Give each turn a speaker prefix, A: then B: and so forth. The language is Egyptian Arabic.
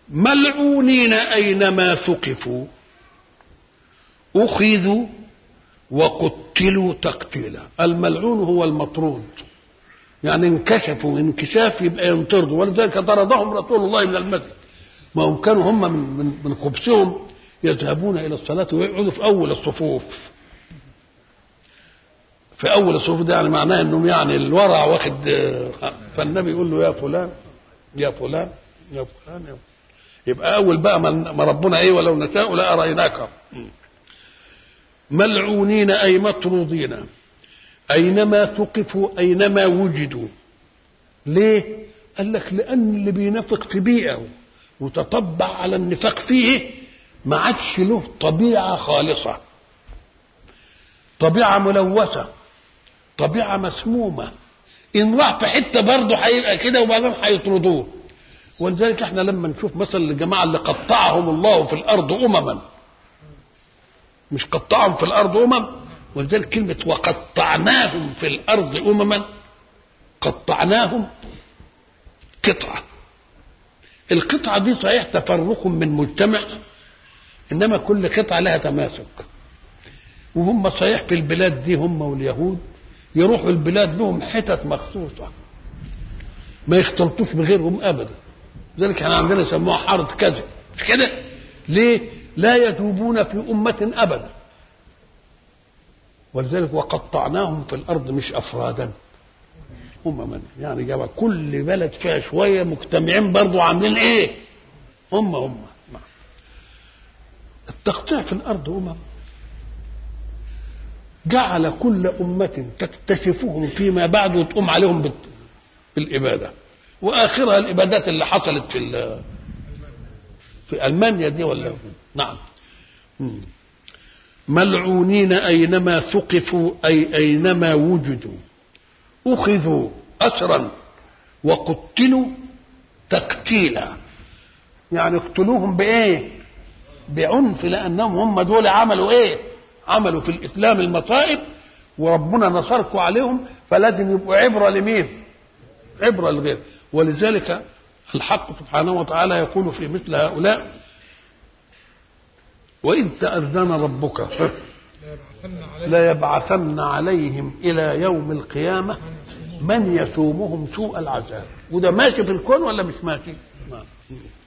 A: ملعونين أينما ثقفوا أخذوا وقتلوا تقتيلا الملعون هو المطرود يعني انكشفوا انكشاف يبقى ينطردوا ولذلك طردهم رسول الله من المسجد ما هم كانوا هم من, من, من خبثهم يذهبون الى الصلاه ويقعدوا في اول الصفوف في اول الصفوف ده يعني معناه انهم يعني الورع واخد فالنبي يقول له يا فلان يا فلان يا فلان يا فلان يبقى اول بقى ما ربنا ايه ولو نشاء لاريناك ملعونين اي مطرودين اينما ثقفوا اينما وجدوا ليه قال لك لان اللي بينافق في بيئه وتطبع على النفاق فيه ما عادش له طبيعه خالصه طبيعه ملوثه طبيعه مسمومه ان راح في حته برضه هيبقى كده وبعدين هيطردوه ولذلك احنا لما نشوف مثلا الجماعه اللي قطعهم الله في الارض امما مش قطعهم في الارض امم ولذلك كلمه وقطعناهم في الارض امما قطعناهم قطعه القطعه دي صحيح تفرق من مجتمع انما كل قطعه لها تماسك وهم صحيح في البلاد دي هم واليهود يروحوا البلاد لهم حتت مخصوصه ما يختلطوش بغيرهم ابدا لذلك احنا عندنا يسموها حاره كذب مش كده ليه لا يذوبون في أمة أبدا ولذلك وقطعناهم في الأرض مش أفرادا أمما يعني جاب كل بلد فيها شوية مجتمعين برضو عاملين إيه هم هم التقطيع في الأرض أمم جعل كل أمة تكتشفهم فيما بعد وتقوم عليهم بالإبادة وآخرها الإبادات اللي حصلت في في ألمانيا دي ولا نعم ملعونين أينما ثقفوا أي أينما وجدوا أخذوا أسرا وقتلوا تقتيلا يعني اقتلوهم بإيه بعنف لأنهم هم دول عملوا إيه عملوا في الإسلام المصائب وربنا نصركم عليهم فلازم يبقوا عبرة لمين عبرة لغير ولذلك الحق سبحانه وتعالى يقول في مثل هؤلاء وإذ تأذن ربك لا يبعثن عليهم إلى يوم القيامة من يسومهم سوء العذاب وده ماشي في الكون ولا مش ماشي؟